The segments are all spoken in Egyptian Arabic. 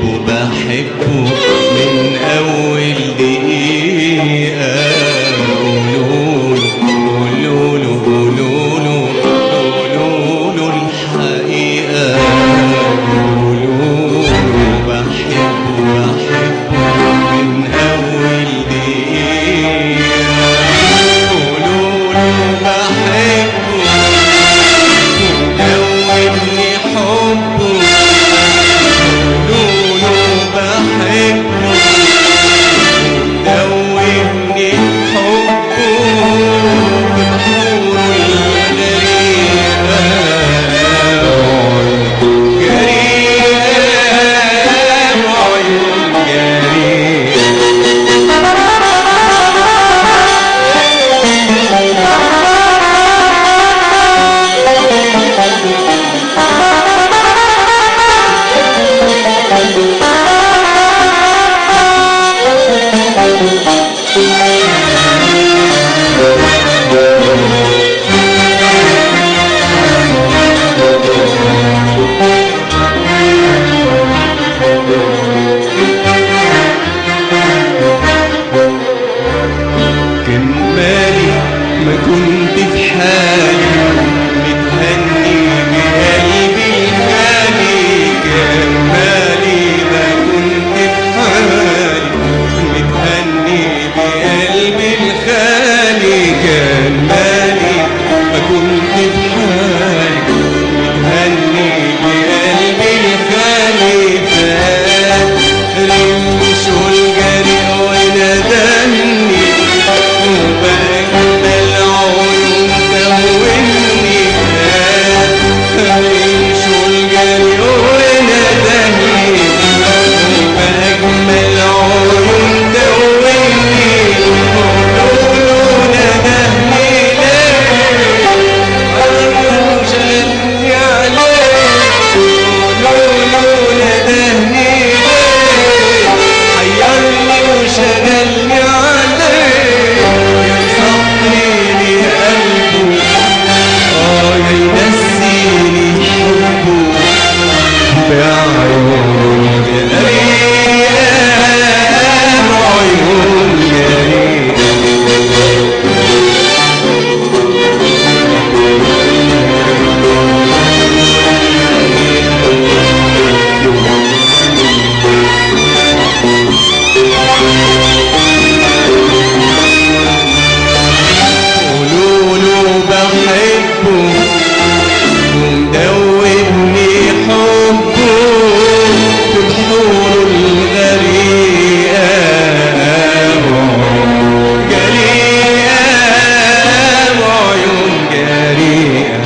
بحبه من أول دقيقة قولوله قولوله قولوله قولوله الحقيقة قولوله بحبه بحبه من أول دقيقة قولوله بحبه ودوبني حبه قولوله بحبه ودوبني حبه بحوره الغريبة جريئة وعيون جريئة كان مالي ما كنت في حالي متهني بقلبي الخالي كان مالي ما كنت في حالي متهني بقلبي الخالي كان مالي ما كنت في حالي متهني بقلبي الخالي فاكر الشغل جري وندمني وبأجمل عيون توهني شغل جري وندمني وبأجمل عيون توهني قولوا ندهني ليه قالوا شغلني عليه قولوا ندهني ليه حيرني وشغلني عليه يصحيني قلبه اه ينسيني حبه بعيون جريئة بعيون جريئة قولوله بحبه ومدوبني حبه بالحور الغريقة جريئة وعيون جريئة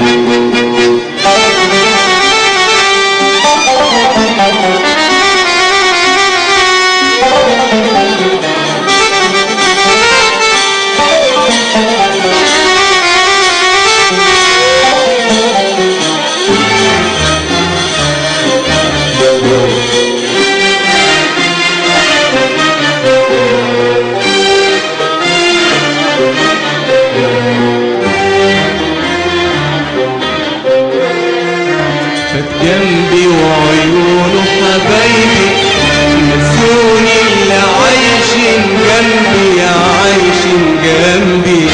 فات جنبي وعيونه حبايبي نسوني اللي عايشين جنبي عايشين جنبي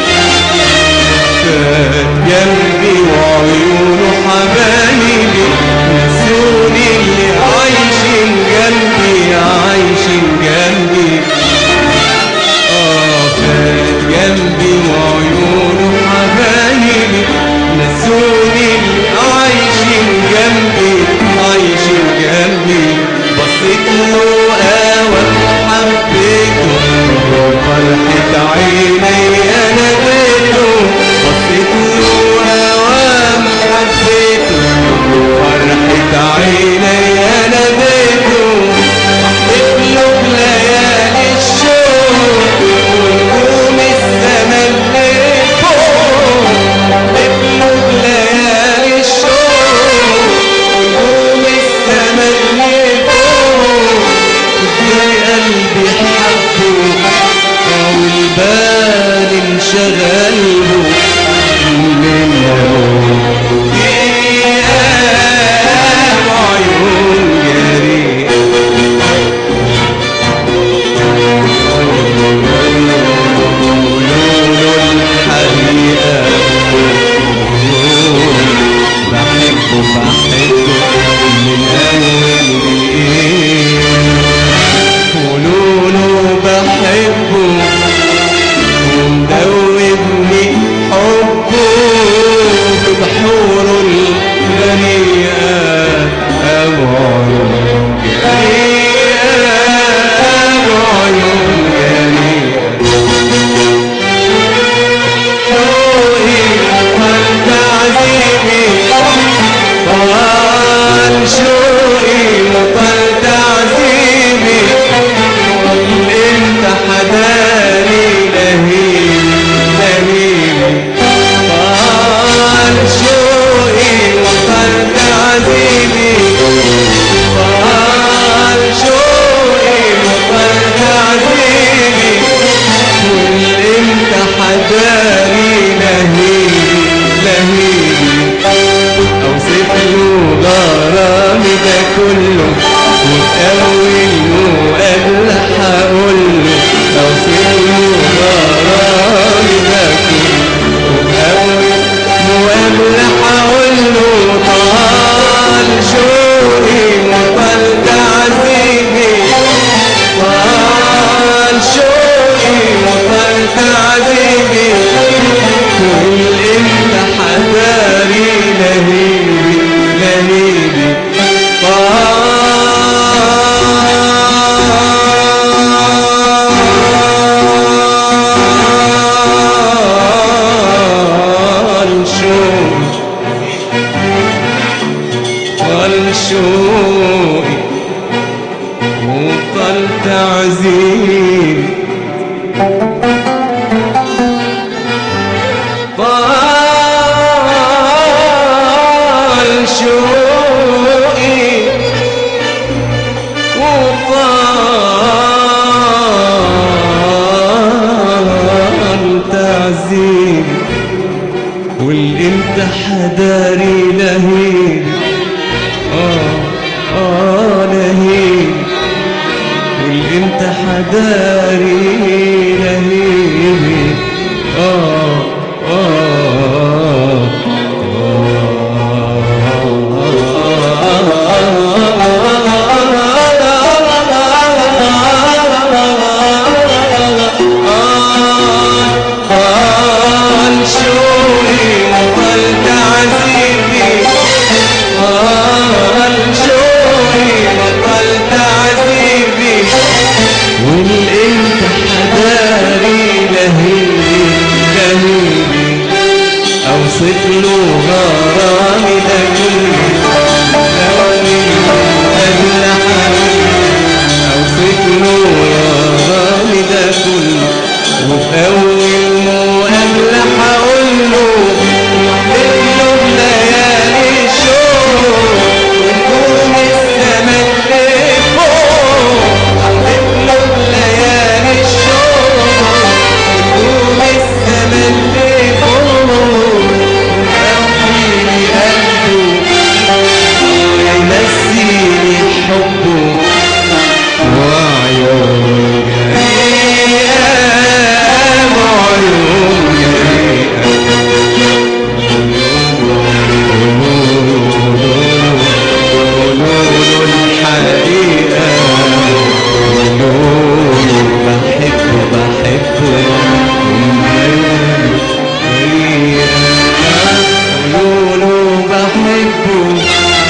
فات جنبي وعيونه حبايبي نسوني اللي عايشين جنبي عايشين جنبي آه فات جنبي وعيونه حبايبي نسوني اللي عايشين جنبي عايشين جنبي بصيت له قوى حبيته فرحة عيني انا بيته بصيت له قوى حبيته فرحة عيني انا بيته احلف له بليالي الشوق ونجوم السما اللي فوق احلف له بليالي الشوق ونجوم السما اللي فوق ازاي قلبي حبه او البال طال تعذيب طال شوقي وطال تعذيب والامتى حداري لهيب اه اه لهيب والامتى حداري لهيب اه اه طال شوقي وطال تعذيبي طال شوقي وطال تعذيبي والانت حداري لهيبي لهيبي اوصف له غرامي ده كله غرامي اغلى حبيبي اوصف له غرامي ده كله وفي اول مقابله هقول له اطلب ليالي الشوق ونجوم السما اللي فوق اطلب ليالي الشوق ونجوم السما اللي فوق ويغفيني قلبه وينسيني حبه وعيون جريئة وعيون جريئة قولوا الحقيقة قولوا بحبه بحبه قولوا بحبه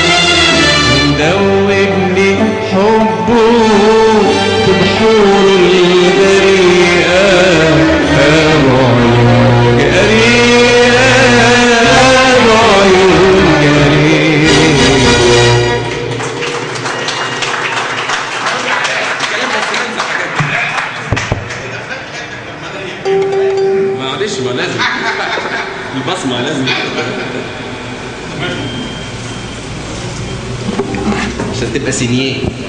مدوبني حبه في الحور البريئة بعيون جريئة بعيون جريئة معلش ما لازم البصمه لازم عشان تبقى سينيه